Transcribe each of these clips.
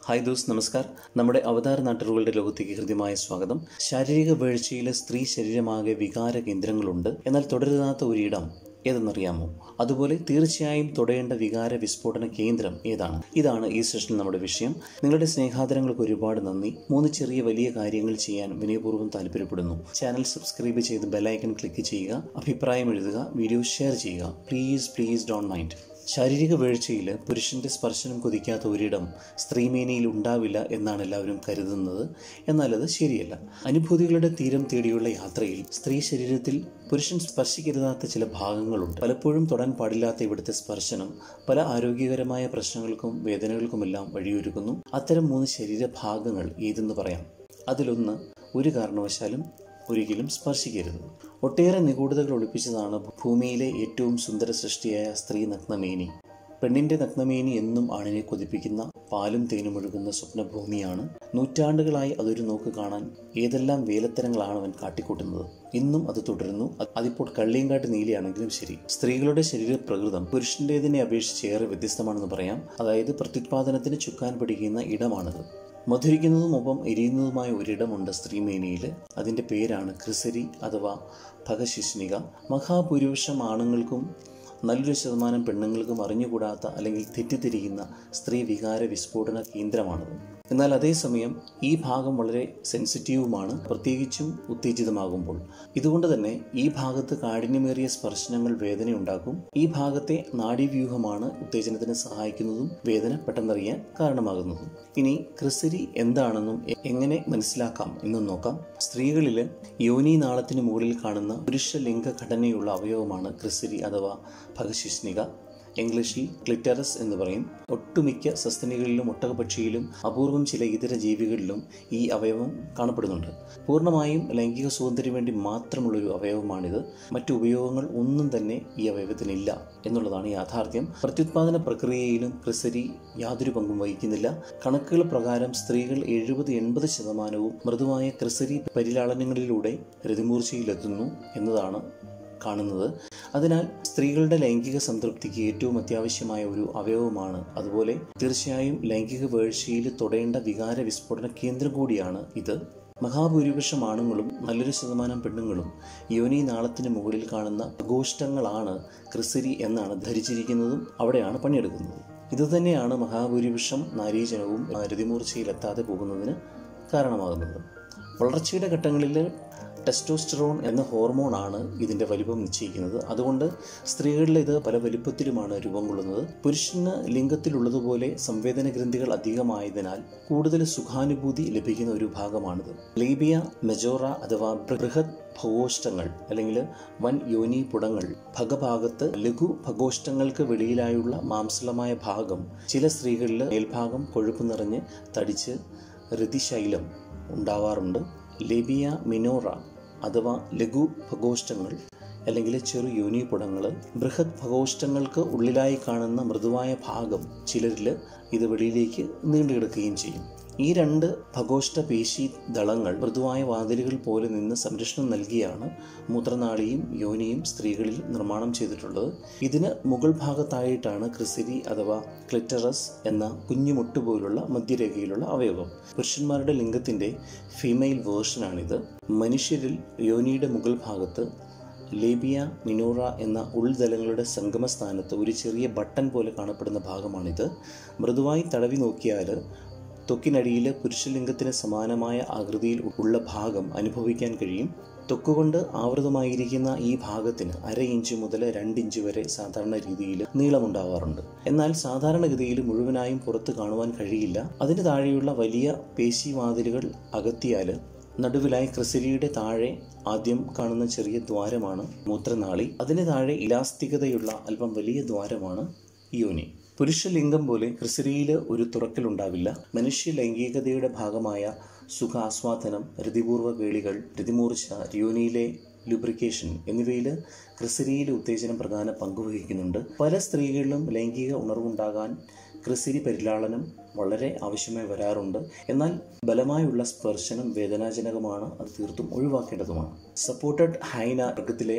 hi those നമസ്കാർ നമ്മുടെ അവതാര നാട്ടുകളുടെ ലോകത്തേക്ക് ഹൃദ്യമായ സ്വാഗതം ശാരീരിക വീഴ്ചയിലെ സ്ത്രീ ശരീരമാകെ വികാര കേന്ദ്രങ്ങളുണ്ട് എന്നാൽ തുടരുതാത്ത ഒരിടം ഏതെന്നറിയാമോ അതുപോലെ തീർച്ചയായും തൊടയേണ്ട വികാര വിസ്ഫോടന കേന്ദ്രം ഏതാണ് ഇതാണ് ഈ സെഷനിൽ നമ്മുടെ വിഷയം നിങ്ങളുടെ സ്നേഹാദരങ്ങൾക്ക് ഒരുപാട് നന്ദി മൂന്ന് ചെറിയ വലിയ കാര്യങ്ങൾ ചെയ്യാൻ വിനയപൂർവ്വം താല്പര്യപ്പെടുന്നു ചാനൽ സബ്സ്ക്രൈബ് ചെയ്ത് ബെലൈക്കൺ ക്ലിക്ക് ചെയ്യുക അഭിപ്രായം എഴുതുക വീഡിയോ ഷെയർ ചെയ്യുക പ്ലീസ് പ്ലീസ് ഡോണ്ട് മൈൻഡ് ശാരീരിക വീഴ്ചയിൽ പുരുഷന്റെ സ്പർശനം കൊതിക്കാത്ത ഒരിടം സ്ത്രീമേനയിൽ ഉണ്ടാവില്ല എന്നാണ് എല്ലാവരും കരുതുന്നത് എന്നാൽ അത് ശരിയല്ല അനുഭൂതികളുടെ തീരം തേടിയുള്ള യാത്രയിൽ സ്ത്രീ ശരീരത്തിൽ പുരുഷൻ സ്പർശിക്കരുതാത്ത ചില ഭാഗങ്ങളുണ്ട് പലപ്പോഴും തൊടാൻ പാടില്ലാത്ത ഇവിടുത്തെ സ്പർശനം പല ആരോഗ്യകരമായ പ്രശ്നങ്ങൾക്കും വേദനകൾക്കുമെല്ലാം വഴിയൊരുക്കുന്നു അത്തരം മൂന്ന് ശരീരഭാഗങ്ങൾ ഏതെന്ന് പറയാം അതിലൊന്ന് ഒരു കാരണവശാലും ഒരിക്കലും സ്പർശിക്കരുത് ഒട്ടേറെ നിഗൂഢതകൾ ഒളിപ്പിച്ചതാണ് ഭൂമിയിലെ ഏറ്റവും സുന്ദര സൃഷ്ടിയായ സ്ത്രീ നഗ്നമേനി പെണ്ണിന്റെ നഗ്നമേനി എന്നും ആണിനെ കൊതിപ്പിക്കുന്ന പാലും തേനും ഒഴുകുന്ന സ്വപ്നഭൂമിയാണ് നൂറ്റാണ്ടുകളായി അതൊരു നോക്ക് കാണാൻ ഏതെല്ലാം വേലത്തരങ്ങളാണ് അവൻ കാട്ടിക്കൂട്ടുന്നത് ഇന്നും അത് തുടരുന്നു അത് അതിപ്പോൾ കള്ളിയങ്കാട്ട് നീലിയാണെങ്കിലും ശരി സ്ത്രീകളുടെ ശരീരപ്രകൃതം പുരുഷന്റേതിനെ അപേക്ഷിച്ച് ഏറെ വ്യത്യസ്തമാണെന്ന് പറയാം അതായത് പ്രത്യുത്പാദനത്തിന് ചുക്കാൻ പിടിക്കുന്ന ഇടമാണത് മധുരിക്കുന്നതും ഒപ്പം എരിയുന്നതുമായ ഒരിടമുണ്ട് സ്ത്രീമേനിയിൽ അതിൻ്റെ പേരാണ് ക്രിസരി അഥവാ ഭഗശിഷ്ണിക മഹാഭൂരിപക്ഷം ആണുങ്ങൾക്കും നല്ലൊരു ശതമാനം പെണ്ണുങ്ങൾക്കും അറിഞ്ഞുകൂടാത്ത അല്ലെങ്കിൽ തെറ്റിദ്ധരിക്കുന്ന സ്ത്രീ വികാര വിസ്ഫോടന കേന്ദ്രമാണത് എന്നാൽ അതേസമയം ഈ ഭാഗം വളരെ സെൻസിറ്റീവുമാണ് പ്രത്യേകിച്ചും ഉത്തേജിതമാകുമ്പോൾ ഇതുകൊണ്ട് തന്നെ ഈ ഭാഗത്ത് കാഠിന്യമേറിയ സ്പർശനങ്ങൾ വേദനയുണ്ടാക്കും ഈ ഭാഗത്തെ നാഡീവ്യൂഹമാണ് ഉത്തേജനത്തിന് സഹായിക്കുന്നതും വേദന പെട്ടെന്നറിയാൻ കാരണമാകുന്നതും ഇനി ക്രിസരി എന്താണെന്നും എ- എങ്ങനെ മനസ്സിലാക്കാം എന്നും നോക്കാം സ്ത്രീകളിൽ യോനി നാളത്തിന് മുകളിൽ കാണുന്ന പുരുഷ ലിംഗ ഘടനയുള്ള അവയവമാണ് ക്രിസരി അഥവാ ഭഗശിഷ്ണിക ഇംഗ്ലീഷിൽ ക്ലിറ്ററസ് എന്ന് പറയും ഒട്ടുമിക്ക സസ്തനികളിലും ഒട്ടകപക്ഷിയിലും അപൂർവം ചില ഇതര ജീവികളിലും ഈ അവയവം കാണപ്പെടുന്നുണ്ട് പൂർണ്ണമായും ലൈംഗിക സ്വാതന്ത്ര്യം വേണ്ടി മാത്രമുള്ളൊരു അവയവമാണിത് മറ്റു ഉപയോഗങ്ങൾ ഒന്നും തന്നെ ഈ അവയവത്തിനില്ല എന്നുള്ളതാണ് യാഥാർത്ഥ്യം പ്രത്യുത്പാദന പ്രക്രിയയിലും ക്രിസരി യാതൊരു പങ്കും വഹിക്കുന്നില്ല കണക്കുകൾ പ്രകാരം സ്ത്രീകൾ എഴുപത് എൺപത് ശതമാനവും മൃദുവായ ക്രിസരി പരിലാളനങ്ങളിലൂടെ രതിമൂർച്ചയിലെത്തുന്നു എന്നതാണ് കാണുന്നത് അതിനാൽ സ്ത്രീകളുടെ ലൈംഗിക സംതൃപ്തിക്ക് ഏറ്റവും അത്യാവശ്യമായ ഒരു അവയവമാണ് അതുപോലെ തീർച്ചയായും ലൈംഗിക വീഴ്ചയിൽ തൊടേണ്ട വികാര വിസ്ഫോടന കേന്ദ്രം കൂടിയാണ് ഇത് മഹാഭൂരിപക്ഷം ആണുങ്ങളും നല്ലൊരു ശതമാനം പെണ്ണുങ്ങളും യോനി നാളത്തിന് മുകളിൽ കാണുന്ന പ്രകോഷ്ഠങ്ങളാണ് ക്രിസരി എന്നാണ് ധരിച്ചിരിക്കുന്നതും അവിടെയാണ് പണിയെടുക്കുന്നത് ഇതുതന്നെയാണ് മഹാഭൂരിപക്ഷം നാരീജനവും രതിമൂർച്ചയിലെത്താതെ പോകുന്നതിന് കാരണമാകുന്നത് വളർച്ചയുടെ ഘട്ടങ്ങളിൽ ടെസ്റ്റോസ്റ്ററോൺ എന്ന ഹോർമോണാണ് ഇതിൻ്റെ വലിപ്പം നിശ്ചയിക്കുന്നത് അതുകൊണ്ട് സ്ത്രീകളിൽ ഇത് പല വലിപ്പത്തിലുമാണ് രൂപം കൊള്ളുന്നത് പുരുഷന് ലിംഗത്തിലുള്ളതുപോലെ സംവേദന ഗ്രന്ഥികൾ അധികമായതിനാൽ കൂടുതൽ സുഖാനുഭൂതി ലഭിക്കുന്ന ഒരു ഭാഗമാണിത് ലേബിയ മെജോറ അഥവാ ബൃഹത് ഭഗോഷ്ടങ്ങൾ അല്ലെങ്കിൽ വൻ യോനി പുടങ്ങൾ ഭഗഭാഗത്ത് ലഘു ഭഗോഷ്ടങ്ങൾക്ക് വെളിയിലായുള്ള മാംസളമായ ഭാഗം ചില സ്ത്രീകളിൽ മേൽഭാഗം കൊഴുപ്പ് നിറഞ്ഞ് തടിച്ച് രതിശൈലം ഉണ്ടാവാറുണ്ട് ലേബിയ മിനോറ അഥവാ ലഘു ഭഗോഷ്ടങ്ങൾ അല്ലെങ്കിൽ ചെറു യോനിപുടങ്ങൾ ബൃഹത് ഭഗോഷ്ടങ്ങൾക്ക് ഉള്ളിലായി കാണുന്ന മൃദുവായ ഭാഗം ചിലരിൽ ഇത് വെളിയിലേക്ക് നീണ്ടുകിടക്കുകയും ചെയ്യും ഈ രണ്ട് ഭഗോഷ്ട പേശി ദളങ്ങൾ മൃദുവായ വാതിലുകൾ പോലെ നിന്ന് സംരക്ഷണം നൽകിയാണ് മൂത്രനാളിയും യോനിയും സ്ത്രീകളിൽ നിർമ്മാണം ചെയ്തിട്ടുള്ളത് ഇതിന് മുകൾ ഭാഗത്തായിട്ടാണ് ക്രിസിരി അഥവാ ക്ലിറ്ററസ് എന്ന കുഞ്ഞുമുട്ട് പോലുള്ള മധ്യരേഖയിലുള്ള അവയവം പുരുഷന്മാരുടെ ലിംഗത്തിന്റെ ഫീമെയിൽ വേർഷനാണിത് മനുഷ്യരിൽ യോനിയുടെ മുകൾ ഭാഗത്ത് ലേബിയ മിനോറ എന്ന ഉൾതലങ്ങളുടെ സംഗമസ്ഥാനത്ത് ഒരു ചെറിയ ബട്ടൺ പോലെ കാണപ്പെടുന്ന ഭാഗമാണിത് മൃദുവായി തടവി നോക്കിയാൽ ത്വക്കിനടിയിൽ പുരുഷലിംഗത്തിന് സമാനമായ ആകൃതിയിൽ ഉള്ള ഭാഗം അനുഭവിക്കാൻ കഴിയും ത്വക്കുകൊണ്ട് ആവൃതമായിരിക്കുന്ന ഈ ഭാഗത്തിന് അര ഇഞ്ച് മുതൽ രണ്ട് ഇഞ്ച് വരെ സാധാരണ രീതിയിൽ നീളമുണ്ടാവാറുണ്ട് എന്നാൽ സാധാരണഗതിയിൽ മുഴുവനായും പുറത്ത് കാണുവാൻ കഴിയില്ല അതിന് താഴെയുള്ള വലിയ പേശിവാതിലുകൾ അകത്തിയാൽ നടുവിലായി ക്രിസരിയുടെ താഴെ ആദ്യം കാണുന്ന ചെറിയ ദ്വാരമാണ് മൂത്രനാളി അതിന് താഴെ ഇലാസ്തികതയുള്ള അല്പം വലിയ ദ്വാരമാണ് യോനി പുരുഷലിംഗം പോലെ ക്രിസരിയിൽ ഒരു തുറക്കലുണ്ടാവില്ല മനുഷ്യ ലൈംഗികതയുടെ ഭാഗമായ സുഖാസ്വാദനം രതിപൂർവ്വ കേളികൾ രതിമൂർച്ച യോനിയിലെ ലുബ്രിക്കേഷൻ എന്നിവയിൽ ക്രിസരിയിലെ ഉത്തേജനം പ്രധാന പങ്കുവഹിക്കുന്നുണ്ട് പല സ്ത്രീകളിലും ലൈംഗിക ഉണർവുണ്ടാകാൻ ക്രിസരി പരിലാളനം വളരെ ആവശ്യമായി വരാറുണ്ട് എന്നാൽ ബലമായുള്ള സ്പർശനം വേദനാജനകമാണ് അത് തീർത്തും ഒഴിവാക്കേണ്ടതുമാണ് സപ്പോർട്ടഡ് ഹൈന വർഗത്തിലെ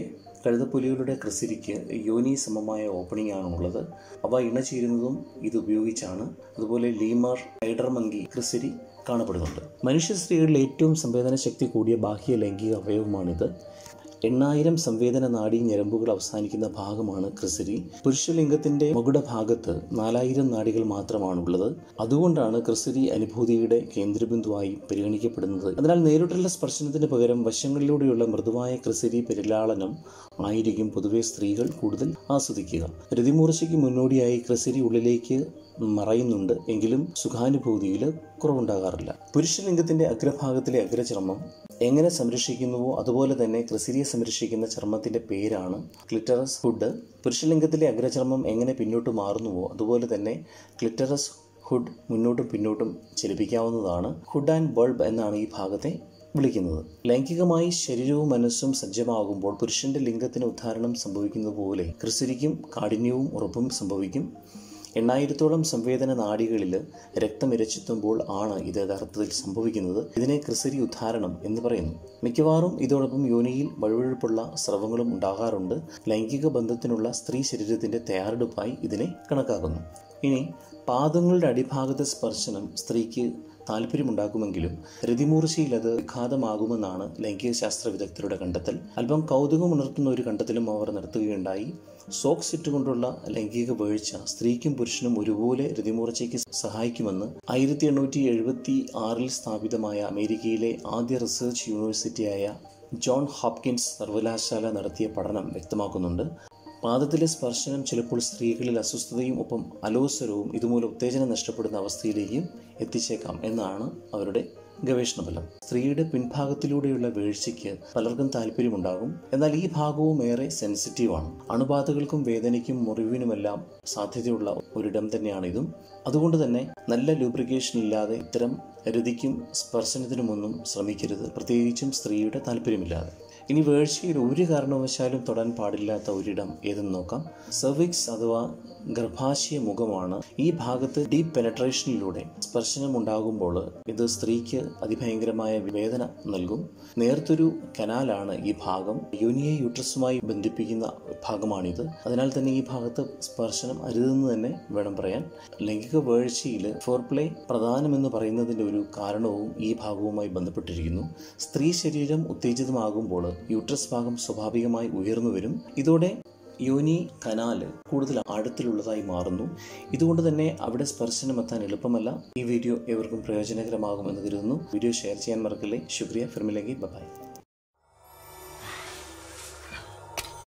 കഴുതപ്പുലികളുടെ ക്രിസിരിക്ക് യോനി സമമായ ഓപ്പണിംഗ് ആണുള്ളത് അവ ഇണചേരുന്നതും ഇത് ഉപയോഗിച്ചാണ് അതുപോലെ ലീമർ ഹൈഡർ മങ്കി ക്രിസിരി കാണപ്പെടുന്നുണ്ട് മനുഷ്യ സ്ത്രീകളിൽ ഏറ്റവും സംവേദന ശക്തി കൂടിയ ബാഹ്യ ലൈംഗിക അവയവമാണിത് എണ്ണായിരം സംവേദന നാഡീ ഞരമ്പുകൾ അവസാനിക്കുന്ന ഭാഗമാണ് ക്രിസരി പുരുഷലിംഗത്തിന്റെ മകുട ഭാഗത്ത് നാലായിരം നാഡികൾ മാത്രമാണുള്ളത് അതുകൊണ്ടാണ് ക്രിസരി അനുഭൂതിയുടെ കേന്ദ്രബിന്ദുവായി പരിഗണിക്കപ്പെടുന്നത് അതിനാൽ നേരിട്ടുള്ള സ്പർശനത്തിന് പകരം വശങ്ങളിലൂടെയുള്ള മൃദുവായ ക്രിസരി പെരിലാളനം ആയിരിക്കും പൊതുവെ സ്ത്രീകൾ കൂടുതൽ ആസ്വദിക്കുക രതിമൂർച്ചയ്ക്ക് മുന്നോടിയായി ക്രിസരി ഉള്ളിലേക്ക് മറയുന്നുണ്ട് എങ്കിലും സുഖാനുഭൂതിയിൽ കുറവുണ്ടാകാറില്ല പുരുഷലിംഗത്തിന്റെ അഗ്രഭാഗത്തിലെ അഗ്രചർമ്മം എങ്ങനെ സംരക്ഷിക്കുന്നുവോ അതുപോലെ തന്നെ ക്രിസിരിയെ സംരക്ഷിക്കുന്ന ചർമ്മത്തിന്റെ പേരാണ് ക്ലിറ്ററസ് ഹുഡ് പുരുഷലിംഗത്തിലെ അഗ്രചർമ്മം എങ്ങനെ പിന്നോട്ട് മാറുന്നുവോ അതുപോലെ തന്നെ ക്ലിറ്ററസ് ഹുഡ് മുന്നോട്ടും പിന്നോട്ടും ചലിപ്പിക്കാവുന്നതാണ് ഹുഡ് ആൻഡ് ബൾബ് എന്നാണ് ഈ ഭാഗത്തെ വിളിക്കുന്നത് ലൈംഗികമായി ശരീരവും മനസ്സും സജ്ജമാകുമ്പോൾ പുരുഷന്റെ ലിംഗത്തിന് ഉദ്ധാരണം സംഭവിക്കുന്നത് പോലെ ക്രിസിരിക്കും കാഠിന്യവും ഉറപ്പും സംഭവിക്കും എണ്ണായിരത്തോളം സംവേദന നാഡികളിൽ രക്തം ഇരച്ചെത്തുമ്പോൾ ആണ് ഇത് യഥാർത്ഥത്തിൽ സംഭവിക്കുന്നത് ഇതിനെ ക്രിസരി ഉദ്ധാരണം എന്ന് പറയുന്നു മിക്കവാറും ഇതോടൊപ്പം യോനിയിൽ വഴുവഴുപ്പുള്ള സ്രവങ്ങളും ഉണ്ടാകാറുണ്ട് ലൈംഗിക ബന്ധത്തിനുള്ള സ്ത്രീ ശരീരത്തിന്റെ തയ്യാറെടുപ്പായി ഇതിനെ കണക്കാക്കുന്നു ഇനി പാദങ്ങളുടെ അടിഭാഗത്തെ സ്പർശനം സ്ത്രീക്ക് താല്പര്യമുണ്ടാക്കുമെങ്കിലും രതിമൂർച്ചയിൽ അത് വിഘാതമാകുമെന്നാണ് ലൈംഗിക ശാസ്ത്ര വിദഗ്ധരുടെ കണ്ടെത്തൽ അല്പം കൗതുകമുണർത്തുന്ന ഒരു കണ്ടെത്തലും അവർ നടത്തുകയുണ്ടായി സോക്സ് ഇട്ടുകൊണ്ടുള്ള ലൈംഗിക വീഴ്ച സ്ത്രീക്കും പുരുഷനും ഒരുപോലെ രതിമൂർച്ചയ്ക്ക് സഹായിക്കുമെന്ന് ആയിരത്തി എണ്ണൂറ്റി എഴുപത്തി ആറിൽ സ്ഥാപിതമായ അമേരിക്കയിലെ ആദ്യ റിസർച്ച് യൂണിവേഴ്സിറ്റിയായ ജോൺ ഹോപ്കിൻസ് സർവകലാശാല നടത്തിയ പഠനം വ്യക്തമാക്കുന്നുണ്ട് പാദത്തിലെ സ്പർശനം ചിലപ്പോൾ സ്ത്രീകളിൽ അസ്വസ്ഥതയും ഒപ്പം അലോസരവും ഇതുമൂലം ഉത്തേജനം നഷ്ടപ്പെടുന്ന അവസ്ഥയിലേക്കും എത്തിച്ചേക്കാം എന്നാണ് അവരുടെ ഗവേഷണഫലം സ്ത്രീയുടെ പിൻഭാഗത്തിലൂടെയുള്ള വീഴ്ചയ്ക്ക് പലർക്കും താല്പര്യമുണ്ടാകും എന്നാൽ ഈ ഭാഗവും ഏറെ സെൻസിറ്റീവാണ് അണുബാധകൾക്കും വേദനയ്ക്കും മുറിവിനുമെല്ലാം സാധ്യതയുള്ള ഒരിടം തന്നെയാണ് ഇതും അതുകൊണ്ട് തന്നെ നല്ല ലൂബ്രിക്കേഷൻ ഇല്ലാതെ ഇത്തരം രതിക്കും സ്പർശനത്തിനുമൊന്നും ശ്രമിക്കരുത് പ്രത്യേകിച്ചും സ്ത്രീയുടെ താല്പര്യമില്ലാതെ ഇനി വീഴ്ചയിൽ ഒരു കാരണവശാലും തൊടാൻ പാടില്ലാത്ത ഒരിടം ഏതെന്ന് നോക്കാം സെർവിക്സ് അഥവാ ഗർഭാശയ മുഖമാണ് ഈ ഭാഗത്ത് ഡീപ്പ് പെനട്രേഷനിലൂടെ സ്പർശനം ഉണ്ടാകുമ്പോൾ ഇത് സ്ത്രീക്ക് അതിഭയങ്കരമായ വേദന നൽകും നേർത്തൊരു കനാലാണ് ഈ ഭാഗം യൂനിയെ യൂട്രസുമായി ബന്ധിപ്പിക്കുന്ന ഭാഗമാണിത് അതിനാൽ തന്നെ ഈ ഭാഗത്ത് സ്പർശനം അരുതെന്ന് തന്നെ വേണം പറയാൻ ലൈംഗിക വീഴ്ചയിൽ ഫോർപ്ലേ പ്രധാനമെന്ന് പറയുന്നതിൻ്റെ ഒരു കാരണവും ഈ ഭാഗവുമായി ബന്ധപ്പെട്ടിരിക്കുന്നു സ്ത്രീ ശരീരം ഉത്തേജിതമാകുമ്പോൾ യൂട്രസ് ഭാഗം സ്വാഭാവികമായി ഉയർന്നു വരും ഇതോടെ യോനി കനാല് കൂടുതൽ ആഴത്തിലുള്ളതായി മാറുന്നു ഇതുകൊണ്ട് തന്നെ അവിടെ സ്പർശനം എത്താൻ എളുപ്പമല്ല ഈ വീഡിയോ ഏവർക്കും പ്രയോജനകരമാകുമെന്ന് കരുതുന്നു വീഡിയോ ഷെയർ ചെയ്യാൻ മറക്കല്ലേ ശുക്രിയ ഫിർമിലേക്ക് ബൈ